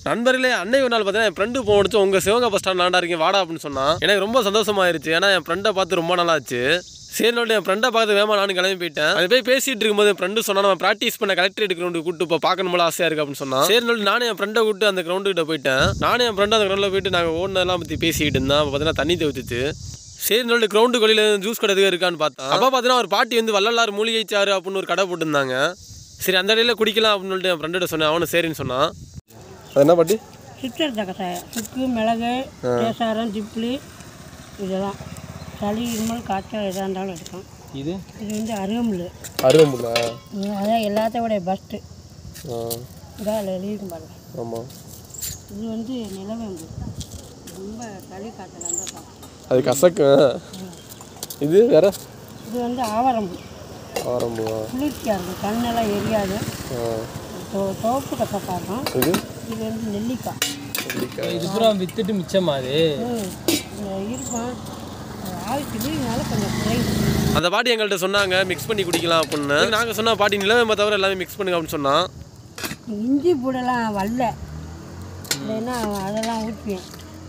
நண்பர்களே அன்னை ஒரு நாள் பார்த்தீங்கன்னா என் ஃப்ரெண்டு போனடிச்சு உங்கள் சிவகங்கை பஸ் ஸ்டாண்ட் நாண்டா இருக்கீங்க வாடா அப்படின்னு சொன்னான் எனக்கு ரொம்ப சந்தோஷமாயிருச்சு ஏன்னா என் ஃப்ரெண்டை பார்த்து ரொம்ப நாள் ஆச்சு சரி நோட்டு என் ஃப்ரெண்டை பார்த்து வேமா நானும் கிளம்பி போயிட்டேன் அது போய் பேசிட்டு இருக்கும்போது என் ஃப்ரெண்டு சொன்னா நம்ம ப்ராக்டிஸ் பண்ண கலெக்டரேட் கிரவுண்டு கூட்டு இப்போ பார்க்கணும் போல ஆசையாக இருக்கு அப்படின்னு சொன்னான் சரி நோட்டு நானும் என் ஃப்ரெண்டை கூட்டு அந்த கிரவுண்டு கிட்ட போயிட்டேன் நானும் என் ஃப்ரெண்டு அந்த கிரவுண்டில் போயிட்டு நாங்கள் ஓடினதெல்லாம் பற்றி பேசிக்கிட்டு இருந்தேன் அப்போ பார்த்தீங்கன்னா தண்ணி தவிச்சிச்சு சரி நல்ல கிரவுண்டு கொலியில் ஜூஸ் கடை எதுவும் இருக்கான்னு பார்த்தேன் அப்போ பார்த்தீங்கன்னா ஒரு பாட்டி வந்து வள்ளலார் மூலிகை சாறு அப்படின்னு ஒரு கடை போட்டிருந்தாங்க சரி அந்த இடையில குடிக்கலாம் அப்படின்னு சொல்லிட்டு என் ஃப்ரெண்ட சொன்னேன் அவனு சரின்னு சொன்னான் அது என்ன பாட்டி சித்தர் கஷாயம் சுக்கு மிளகு கேசாரம் திப்பிலி இதெல்லாம் சளி இருமல் காய்ச்சல் எதாக இருந்தாலும் எடுக்கும் இது இது வந்து அருகம்புல் அருவம்புல அதான் எல்லாத்த விட பெஸ்ட்டு இதாக அதில் எழுதியிருக்கும் பாருங்க ஆமாம் இது வந்து நிலவேம்பு ரொம்ப சளி காய்ச்சல் இருந்தால் சாப்பிடும் அது கசக்கு இது வேற இது வந்து ஆவரம்பு ஆரம்பம் குளிர்ச்சியாக இருக்கும் கண்ணெல்லாம் எரியாது தோ- தோப்பு கசப்பாக இருக்கும் இது இது வந்து நெல்லிக்காய் இது பூரா வித்துட்டு மிச்சமா அது ம், இது இருக்கும் ஆவிக்கு இதனால கொஞ்சம் குறையும் அந்த பாட்டி எங்கள்கிட்ட சொன்னாங்க மிக்ஸ் பண்ணி குடிக்கலாம் அப்படின்னு நாங்கள் சொன்ன பாட்டி நிலவேம்பை தவிர எல்லாமே மிக்ஸ் பண்ணுங்க அப்படின்னு சொன்னான் இஞ்சி பூடெல்லாம் வரல இல்லைன்னா அதெல்லாம் ஊற்றுவேன்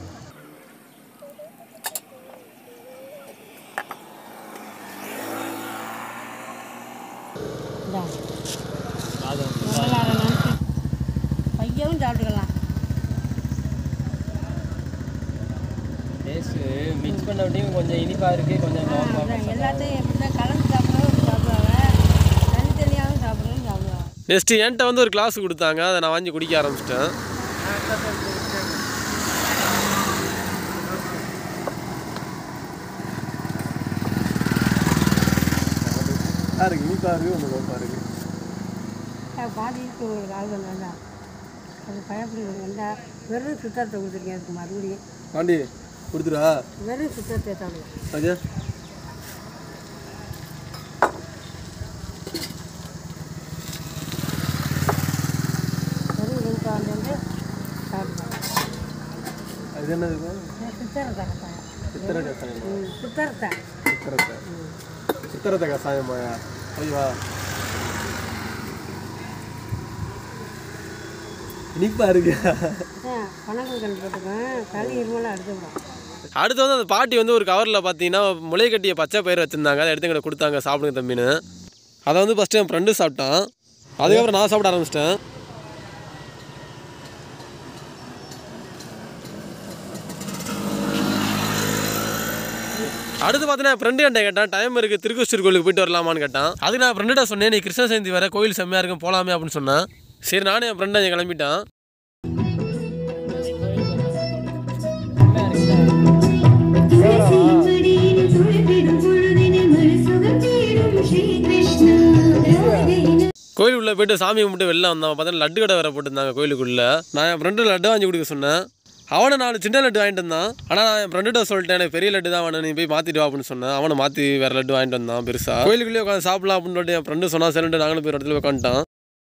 இந்தா. முதல்ல அதை நினைச்சு பையவும் சாப்பிட்டுக்கலாம் டேஸ்ட் மிக்ஸ் பண்ண விட்டையும் கொஞ்சம் இனிப்பா இருக்கு கொஞ்சம் ஆ, நோப்பா அதான் எல்லாத்தையும் எப்படி தான் கலந்து சாப்பிட்றவங்க சாப்பிடுவாங்க தனித்தனியாகவும் சாப்பிட்றவங்க சாப்பிடுவாங்க நெக்ஸ்ட்டு என்கிட்ட வந்து ஒரு கிளாஸ் கொடுத்தாங்க அதை நான் வாங்கி குடிக்க ஆரம்பிச்சிட்டேன் இருக்கு இனிப்பா இருக்கு ஒன்று நோப்பா இருக்கு பாதிக்கு ஒரு ஆள் வேண்டாம் அது பயப்படி வேண்டாம் வெறும் சுத்தத்தை கொடுத்துருக்கேன் அதுக்கு மறுபடியும் பாண்டி கொடுத்துடா வெறும் சுத்தத்தை சாப்பிடுவேன் அஜா வெறும் வெறுப்பாண்டு வந்து சாப்பிடுவேன் அது என்னது சித்தரத்தை கட்டாயம் சித்திர கசாயம் ம் சித்தரத்தை சித்திரத்தை சித்திரத்தை கசாயமாயா ஐயா இனிப்பா இருக்கு அதான் பணங்கள் கண்டு போட்டுக்கேன் களி இருமெல்லாம் எடுத்து விடும் அடுத்து வந்து அந்த பாட்டி வந்து ஒரு கவரில் பார்த்தீங்கன்னா முளை கட்டிய பச்சை பயிர் வச்சுருந்தாங்க அதை எடுத்து எங்கிட்ட கொடுத்தாங்க சாப்பிடுங்க தம்பின்னு அதை வந்து ஃபஸ்ட்டு என் ஃப்ரெண்டு சாப்பிட்டான் அதுக்கப்புறம் நான் சாப்பிட ஆரம்பிச்சிட்டேன் அடுத்து பார்த்தீங்கன்னா ஃப்ரெண்டு என்கிட்ட கேட்டான் டைம் இருக்குது திருக்கோஷ்டூர் கோயிலுக்கு போயிட்டு வரலாமான்னு கேட்டான் அதுக்கு நான் ஃப்ரெண்டுகிட்ட சொன்னேன் நீ கிருஷ்ண ஜெயந்தி வர கோயில் செம்மையாக இருக்கும் போகலாமே அப்படின்னு சொன்னேன் சரி நானும் என் ஃப்ரெண்டை கிளம்பிட்டான் மடியில் துளிர்விடும் பொழுதினில் மறுசுகம் தேடும் ஸ்ரீ கிருஷ்ணா ராதையின கோயில் உள்ள போயிட்டு சாமி கும்பிட்டு வெளில வந்தான் பார்த்தா லட்டு கடை வேற போட்டிருந்தாங்க கோயிலுக்குள்ள நான் என் ஃப்ரெண்டு லட்டு வாங்கி கொடுக்க சொன்னேன் அவனை நான் சின்ன லட்டு வாங்கிட்டு வந்தான் ஆனால் நான் என் ஃப்ரெண்டுகிட்ட சொல்லிட்டேன் எனக்கு பெரிய லட்டு தான் வேணும் நீ போய் மாற்றிட்டு வா அப்படின்னு சொன்னேன் அவனை மாற்றி வேற லட்டு வாங்கிட்டு வந்தான் பெருசா கோயிலுக்குள்ளேயே உட்காந்து சாப்பிடலாம் அப்படின்னு சொல்லிட்டு என் ஃப்ரெண்டு சொன்னா சரின்ட்டு நாங்களும் போய் ஒரு இடத்துல உட்காந்துட்டான்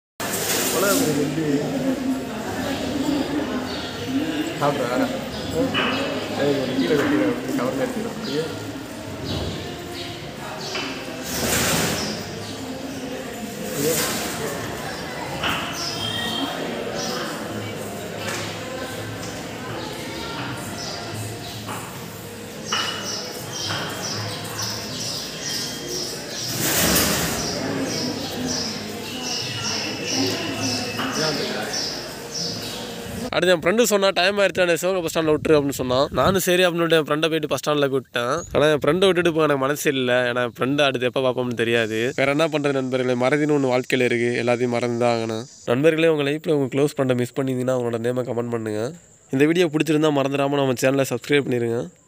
அடுத்து என் ஃப்ரெண்டு சொன்னா டைம் ஆயிடுச்சு நான் சிவகங்கை பஸ் ஸ்டாண்டில் விட்டுரு அப்படின்னு சொன்னான் நானும் சரி அப்படின்னு சொல்லிட்டு என் ஃப்ரெண்டை போயிட்டு பஸ் ஸ்டாண்டில் விட்டேன் ஆனால் என் ஃப்ரெண்டை விட்டுட்டு போக எனக்கு மனசு இல்லை ஏன்னா என் ஃப்ரெண்டு அடுத்து எப்போ பார்ப்போம்னு தெரியாது வேற என்ன பண்ணுறது நண்பர்களே மறதின்னு ஒன்று வாழ்க்கையில் இருக்குது எல்லாத்தையும் மறந்து தான் ஆகணும் நண்பர்களே உங்கள் லைஃப்பில் உங்கள் க்ளோஸ் பண்ண மிஸ் பண்ணியிருந்தீங்கன்னா அவங்களோட நேமை கமெண்ட் பண்ணுங்கள் இந்த வீடியோ பிடிச்சிருந்தா மறந்துடாமல் நம்ம சேனலை சப்ஸ்கிரைப் பண்ணிடுங்க